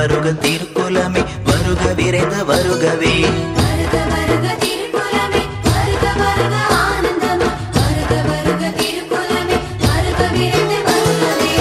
வருக திருக்குலமே வருக விரைந்து வருகவே வருக வருக திருக்குலமே வருக வருக ஆனந்தமே வருக வருக திருக்குலமே வருக விரைந்து வருகவே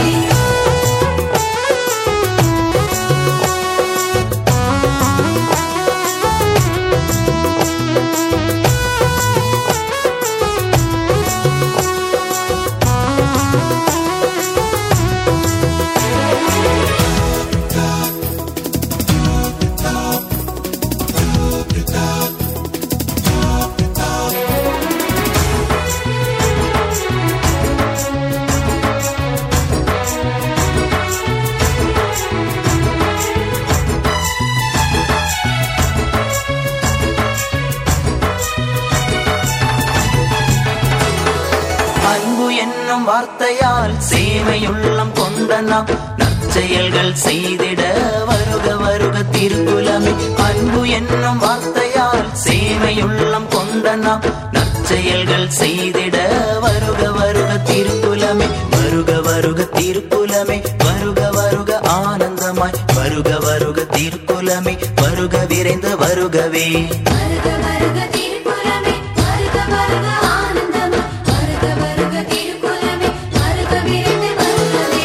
அன்பு என்னும் வார்த்தையால் சேவையுள்ளம் கொண்ட நாம் நற்செயல்கள் செய்திட வருக வருக திருக்குலமே அன்பு என்னும் வார்த்தையால் சேவையுள்ளம் கொண்ட நாம் நற்செயல்கள் செய்திட வருக வருக திருக்குலமே வருக வருக திருக்குலமே வருக வருக ஆனந்தமாய் வருக வருக திருக்குலமே வருக விரைந்து வருகவே வருக வருக திருக்குலமே வருக வருக ஆனந்தமே வருக வருக திருக்குலமே வருக விரைந்து வருகவே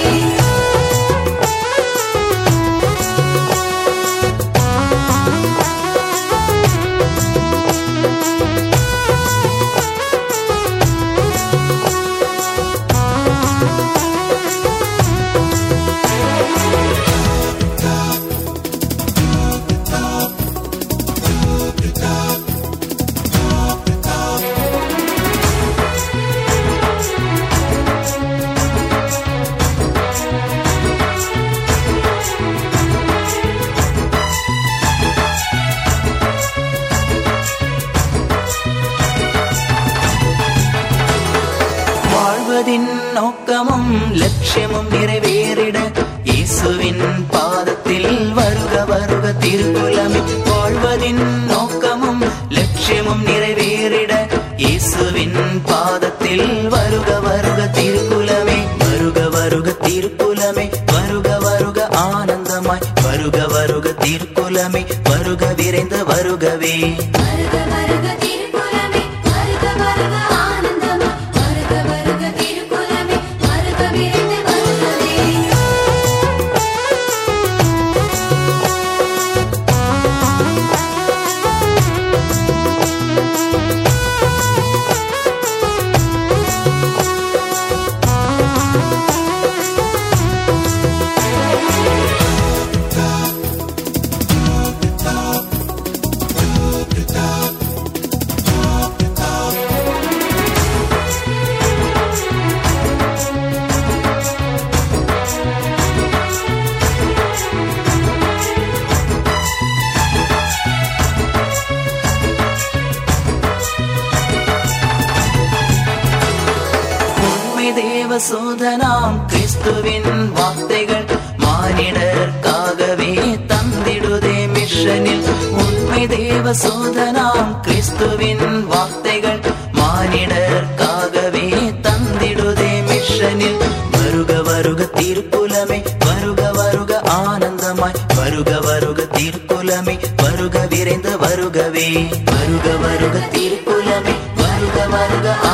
வாழ்வதின் நோக்கமும் லட்சியமும் நிறைவேறிட இயேசுவின் பாதத்தில் வருக வருக திருக்குலமே வாழ்வதின் நோக்கமும் லட்சியமும் நிறைவேறிட இயேசுவின் பாதத்தில் வருக வருக திருக்குலமே வருக வருக திருக்குலமே வருக வருக ஆனந்தமாய் வருக வருக திருக்குலமே வருக விரைந்து வருகவே வருக வருக திருக்குலமே வருக வருக ஆனந்தமே வருக வருக திருக்குலமே வருக விரைந்து வருகவே உண்மை தேவ சோதனாம் கிறிஸ்துவின் வார்த்தைகள் மானிடர்க்காகவே தந்திடுதே மிஷனில் உண்மை தேவ சோதனாம் கிறிஸ்துவின் வார்த்தைகள் மானிடர்க்காகவே தந்திடுதே மிஷனில் வருக வருக திருக்குலமே வருக வருக ஆனந்தமாய் வருக வருக திருக்குலமே வருக விரைந்து வருகவே வருக வருக திருக்குலமே வருக வருக